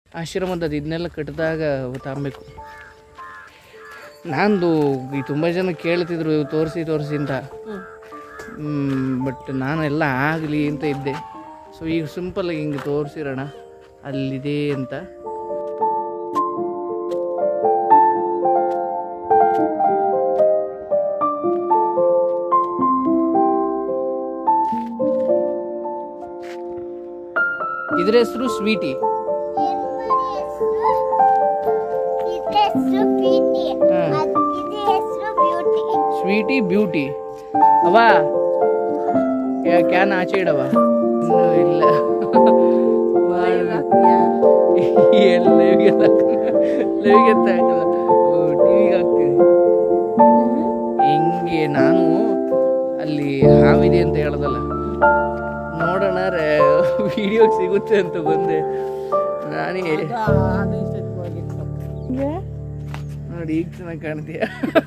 ಆಶ್ರಮದ ಇದನ್ನೆಲ್ಲ ಕಟ್ಟಿದಾಗ ತಾಂಬೇಕು ನಂದು ಈ ತುಂಬ ಜನ ಕೇಳ್ತಿದ್ರು ತೋರಿಸಿ ತೋರಿಸಿ ಅಂತ ಬಟ್ ನಾನು ಎಲ್ಲ ಆಗಲಿ ಅಂತ ಇದ್ದೆ ಸೊ ಈಗ ಸಿಂಪಲ್ಲಾಗಿ ಹಿಂಗೆ ತೋರಿಸಿರೋಣ ಅಲ್ಲಿದೆ ಅಂತ ಇದ್ರ ಹೆಸರು ಸ್ವೀಟಿ ಹೆಸರು ಪ್ರೀತಿ ಹಾ. ಅದ್- ಇದು ಹೆಸರು ಬ್ಯೂಟಿ ಸ್ವೀಟಿ ಬ್ಯೂಟಿ ಅವ ಯಾ- ಕ್ಯಾನ್ ಆಚೆ ಇಡವ ಇನ್ನೂ ಇಲ್ಲ ಎಲ್ಲ ಲೈವ್ಗೆ ಲೈವ್ಗೆ ಅಂತ ಹಾಕಲ್ಲ ಟಿವಿಗೆ ಹಾಕ್ತೀನಿ ಹಿಂಗೆ ನಾನು ಅಲ್ಲಿ ಹಾವಿದೆ ಅಂತ ಹೇಳ್ದಲ್ಲ ನೋಡೋಣ ವಿಡಿಯೋಗೆ ಸಿಗುತ್ತೆ ಅಂತ ಬಂದೆ ನಾನೇ ನೋಡಿ ಈಗ ಚೆನ್ನಾಗಿ ಕಾಣ್ತೀಯ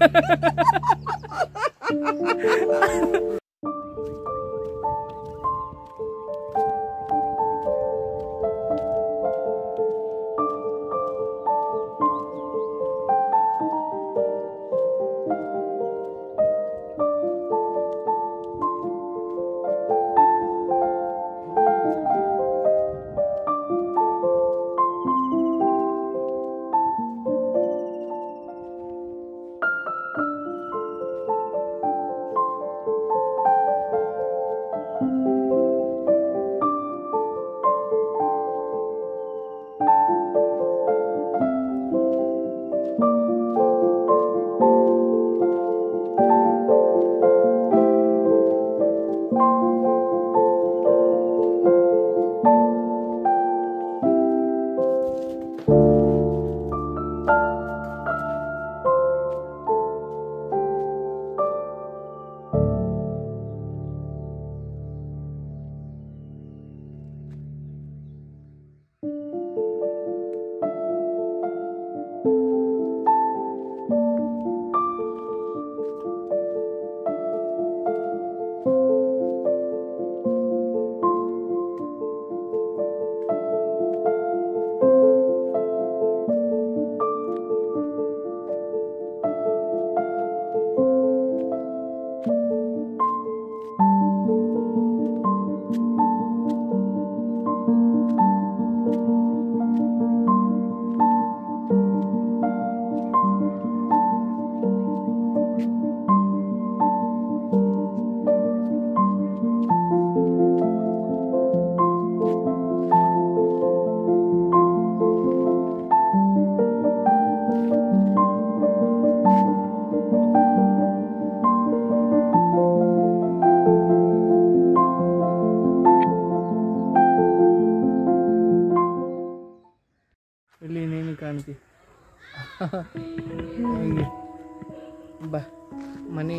ಇಲ್ಲಿ ನೀನು ಕಾಣ್ತಿ ಹಂಗೆ ಬಾ ಮನೆ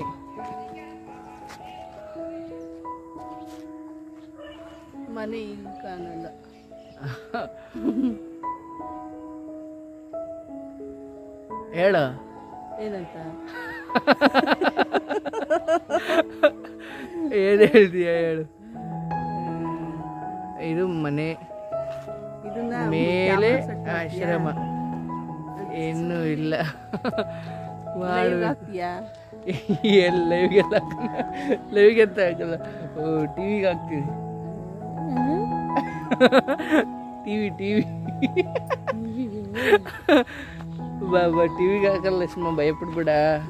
ಮನೆ ಈಗ ಕಾಣಲ್ಲ ಹೇಳ ಏನಂತ ಏನು ಹೇಳ್ತೀಯ ಹೇಳು ಇದು ಮನೆ ಇದನ್ನ ಮೇಲೆ camera set ಮಾಡ್ತೀಯಾ? ಆಶ್ರಮ ಇನ್ನೂ ಇಲ್ಲ Live ಮಾಡ್ಬೇಕು ಹಾಕ್ತೀಯಾ? ಎಲ್ಲ ಲೈವ್ಗೆಲ್ಲ ಲೈವ್ಗೆ ಅಂತ ಹಾಕಲ್ಲ ಓ ಟಿವಿಗೆ ಹಾಕ್ತೀವಿ ಟಿವಿ ಟಿವಿ ಬಾ ಬಾ ಟಿವಿಗೆ ಹಾಕಲ್ಲ ಸುಮ್ಮ ಭಯಪಡ್ಬೇಡ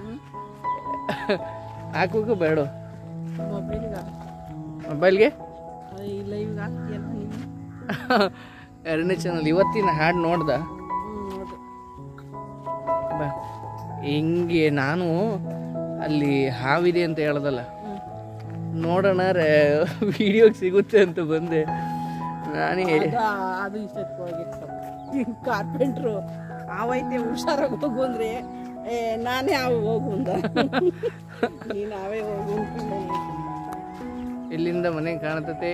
ಹಾಕ್ಬೇಕು ಬೇಡ ಮೊಬೈಲ್ಗ ಮೊಬೈಲ್ಗೆ ಈ ಲೈವ್ಗೆ ಹಾಕ್ತೀಯಲ್ಲ ನೀನು ಎರಡನೇ ಚಾನಲ್ ಇವತ್ತಿನ ಹಾಡು ನೋಡ್ದ ಹ್ಮ್, ನೋಡು ಬಾ ಹಿಂಗೆ ನಾನು ಅಲ್ಲಿ ಹಾವಿದೆ ಅಂತ ಹೇಳ್ದಲ್ಲ ಹ್ಮ್. ನೋಡೋಣ ವಿಡಿಯೋಗೆ ಸಿಗುತ್ತೆ ಅಂತ ಬಂದೆ ನಾನೇ ಅದು ಅದು ಇಷ್ಟೊತ್ತಿಗೆ ಕಾರ್ಪೆಂಟ್ರು ಅವೈತೆ ಹುಷಾರಾಗಿ ಹೋಗು ಅಂದ್ರೆ ಏ ನಾನೇ ಅವು ಹೋಗು ಅಂದ ನೀನು ಅವೇ ಹೋಗು ಅಂದ್ಕೊಂಡೆ ಇಲ್ಲಿಂದ ಮನೆ ಕಾಣತತೆ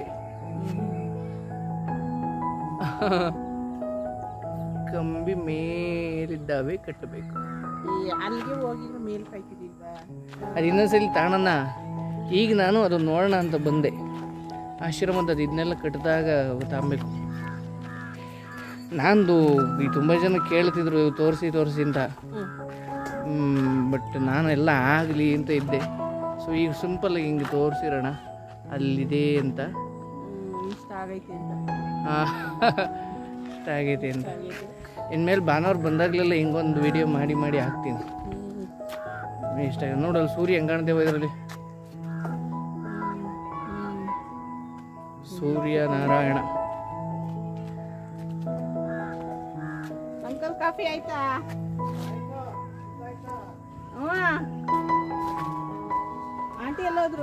ಕಂಬಿ ಮೇಲಿದ್ದಾವೆ ಕಟ್ಟಬೇಕು ಈ ಅಲ್ಲಿಗೆ ಹೋಗಿ ಮೇಲ್ ಕಾಯ್ತಿದ್ದೀಲ್ವಾ ಅದು ಇನ್ನೊಂದ್ಸಲಿ ತಾಣನ ಈಗ ನಾನು ಅದು ನೋಡೋಣ ಅಂತ ಬಂದೆ ಆಶ್ರಮದ ಇದನ್ನೆಲ್ಲ ಕಟ್ಟಿದಾಗ ತಾಂಬೇಕು ನಂದು ಈ ತುಂಬ ಜನ ಕೇಳ್ತಿದ್ರು ತೋರಿಸಿ ತೋರಿಸಿ ಅಂತ ಹ್ಮ್ ಬಟ್ ನಾನು ಎಲ್ಲ ಆಗಲಿ ಅಂತ ಇದ್ದೆ ಸೊ ಈಗ ಸಿಂಪಲ್ಲಾಗಿ ಹಿಂಗೆ ತೋರಿಸಿರೋಣ ಅಲ್ಲಿದೆ ಅಂತ ಹ್ಮ್, ಇಷ್ಟ ಆಗೈತೆ ಅಂತ ಆ, ಇಷ್ಟ ಆಗೈತೆ ಅಂತ ಆಗೈತೆ. ಇನ್ಮೇಲೆ ಭಾನುವಾರ ಬಂದಾಗಲೆಲ್ಲ ಹಿಂಗೊಂದು ವಿಡಿಯೋ ಮಾಡಿ ಮಾಡಿ ಹಾಕ್ತೀನಿ ಹ್ಮ್. ಇಷ್ಟ ಆಗಿದೆ ನೋಡಲ್ಲ ಸೂರ್ಯ ಹೆಂಗೆ ಕಾಣ್ತೇವೆ ಇದರಲ್ಲಿ ಹ್ಮ್. ಸೂರ್ಯ ನಾರಾಯಣ ಅಂಕಲ್ ಕಾಫಿ ಆಯ್ತಾ ಅವ್ವ. ಆಂಟಿ ಎಲ್ಲೋದ್ರು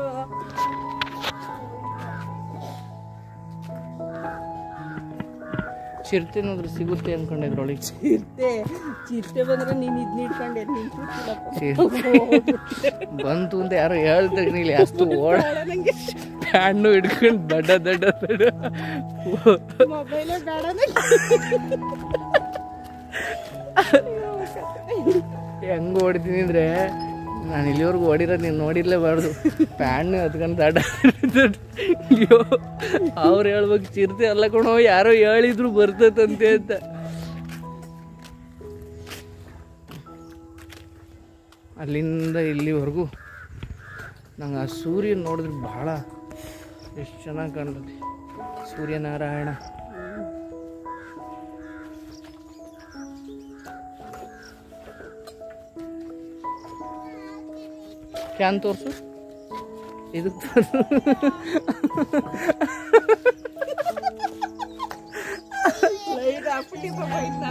ಚಿರತೆ ಏನಾದ್ರು ಸಿಗುತ್ತೆ ಅನ್ಕೊಂಡಿದ್ರೊಳಗೆ ಚಿರ್ತೆ ಚಿರ್ತೆ ಬಂದ್ರೆ ನೀನ್ ಇದ್ ಇಟ್ಕೊಂಡೆ ನೀನ್ ಚಿರತೆ ಬಂತು ಅಂತ ಯಾರೋ ಹೇಳ್ದಾಗ ನೀಲಿ ಅಷ್ಟು ಓಡ ನಂಗೆ ಹಣ್ಣು ಹಿಡ್ಕೊಂಡು ದಡ್ಡ ದಡ್ಡ ದಡ್ಡ ಮೊಬೈಲ್ ಬೇಡ ಹೆಂಗ್ ಹೊಡಿತೀನಿ ಅಂದ್ರೆ ನಾನು ಇಲ್ಲಿವರೆಗೂ ಹೊಡಿರೋದು ನೀನು ನೋಡಿರ್ಲೇಬಾರ್ದು ಪ್ಯಾನ್ ಹತ್ಕೊಂಡು ದಡ್ಡ ದಡ್ಡ ಅಯ್ಯೋ ಅವ್ರು ಹೇಳ್ಬೇಕು ಚಿರತೆ ಅಲ್ಲ ಕಣೋ ಯಾರೋ ಹೇಳಿದ್ರು ಬರ್ತದಂತೆ ಅಂತ ಅಲ್ಲಿಂದ ಇಲ್ಲಿವರೆಗೂ ನಂಗೆ ಆ ಸೂರ್ಯ ನೋಡಿದ್ರೆ ಭಾಳ ಎಷ್ಟು ಚೆನ್ನಾಗಿ ಕಾಣ್ತದೆ ಸೂರ್ಯನಾರಾಯಣ ಕ್ಯಾನ್ ತೋರಿಸು ಇದು ತೋರ್ಸು. ಲೈಟ್ ಹಾಕ್ಬಿಟ್ಟಿ ಪಾಪ ಆಯ್ತಾ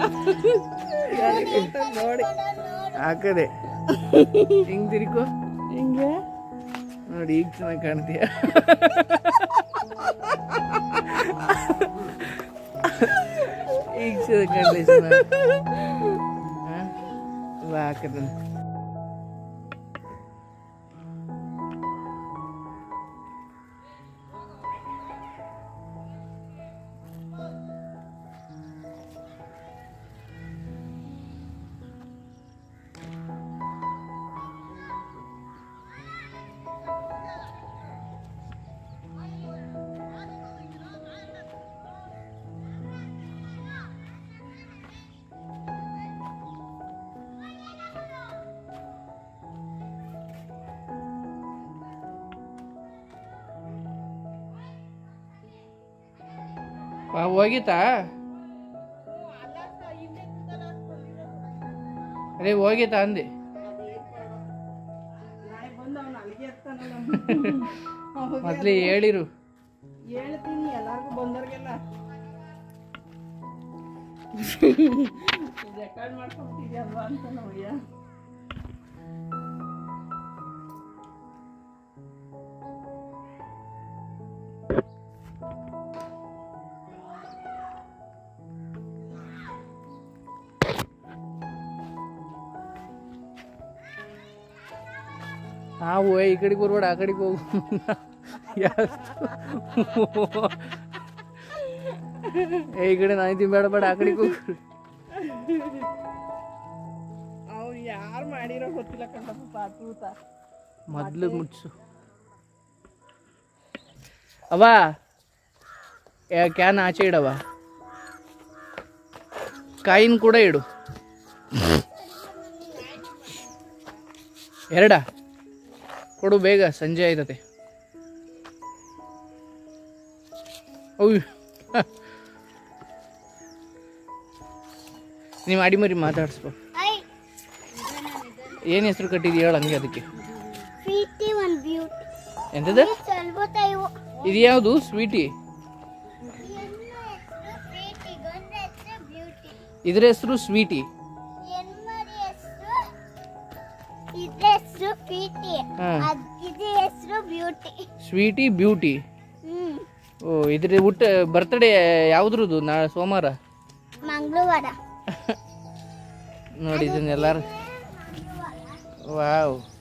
ನೋಡಿ ಹಾಕದೆ ಹಿಂಗ್ ತಿರ್ಕೋ ಹಿಂಗೆ ನೋಡಿ ಈಗ ಚೆನ್ನಾಗಿ ಕಾಣ್ತೀಯ ಈಗ ಚೆನ್ನಾಗಿ ಕಾಣ್ಲಿ ಹಾಕದ ಹೋಗಿತಾ ಅದೇ ಹೋಗಿತಾ ಅಂದೆ ನಾಳೆ ಬಂದು ಅವ್ನು ಅಲ್ಲಿಗೆ ಇರ್ತಾನಲ್ಲ ಮೊದ್ಲೇ ಹೇಳಿರು ಹೇಳ್ತೀನಿ ಎಲ್ಲಾರ್ಗು ಬಂದವ್ರಿಗೆಲ್ಲ ರೆಕಾರ್ಡ್ ಮಾಡ್ಕೊಂಬಿಟ್ಟಿದ್ಯಲ್ವಾ ಅಂತ ನೋಯ್ಯ ನಾವು ಈ ಕಡೆಗೆ ಬರ್ಬೇಡ ಆ ಕಡೆಗೆ ಹೋಗು ಏ ಈ ಕಡೆ ನಾಯ್ತಿ ಬೇಡ ಬೇಡ ಆ ಕಡೆಗೆ ಹೋಗು ಅವ್ರು ಯಾರು ಮಾಡಿರೋ ಗೊತ್ತಿಲ್ಲ ಕಣಪ್ಪ ತೂತ ಮೊದ್ಲು ಮುಟ್ಸು ಅವ ಯಾ- ಕ್ಯಾನ್ ಆಚೆ ಇಡವ ಕಾಯಿನ್ ಕೂಡ ಇಡು ಎರಡ ಕೊಡು ಬೇಗ ಸಂಜೆ ಆಯ್ತತೆ ಅಯ್ಯೋ ನೀವು ಅಡಿ ಮರಿ ಮಾತಾಡ್ಸ್ಬೋ ಐ ಏನು ಹೆಸರು ಕಟ್ಟಿದ್ಯ ಹೇಳು ಹಂಗೆ ಅದಕ್ಕೆ ಪ್ರೀತಿ ಒಂದು ಬ್ಯೂಟಿ ಎಂತದ ಸ್ವಲ್ಪ ಇವು ಇದು ಯಾವುದು ಸ್ವೀಟಿ ಪ್ರೀತಿ ಗಂಡ ಹೆಸರು ಬ್ಯೂಟಿ ಇದ್ರ ಹೆಸರು ಸ್ವೀಟಿ ಹೆಣ್ಮರಿ ಹೆಸರು ಇದ್ರ ಹೆಸರು ಪ್ರೀತಿ ಹಾ. ಅದ್ ಇದ್ರ ಹೆಸರು ಬ್ಯೂಟಿ ಸ್ವೀಟಿ ಬ್ಯೂಟಿ ಹ್ಮ್ ಓ ಇದ್ರ ಹುಟ್ಟ ಬರ್ತ್ಡೇ ಯಾವ್ದ್ರದ್ದು ನಾ ಸೋಮವಾರ ಮಂಗಳವಾರ ನೋಡಿ ಇದನ್ನ ಎಲ್ಲಾರು ವಾವ್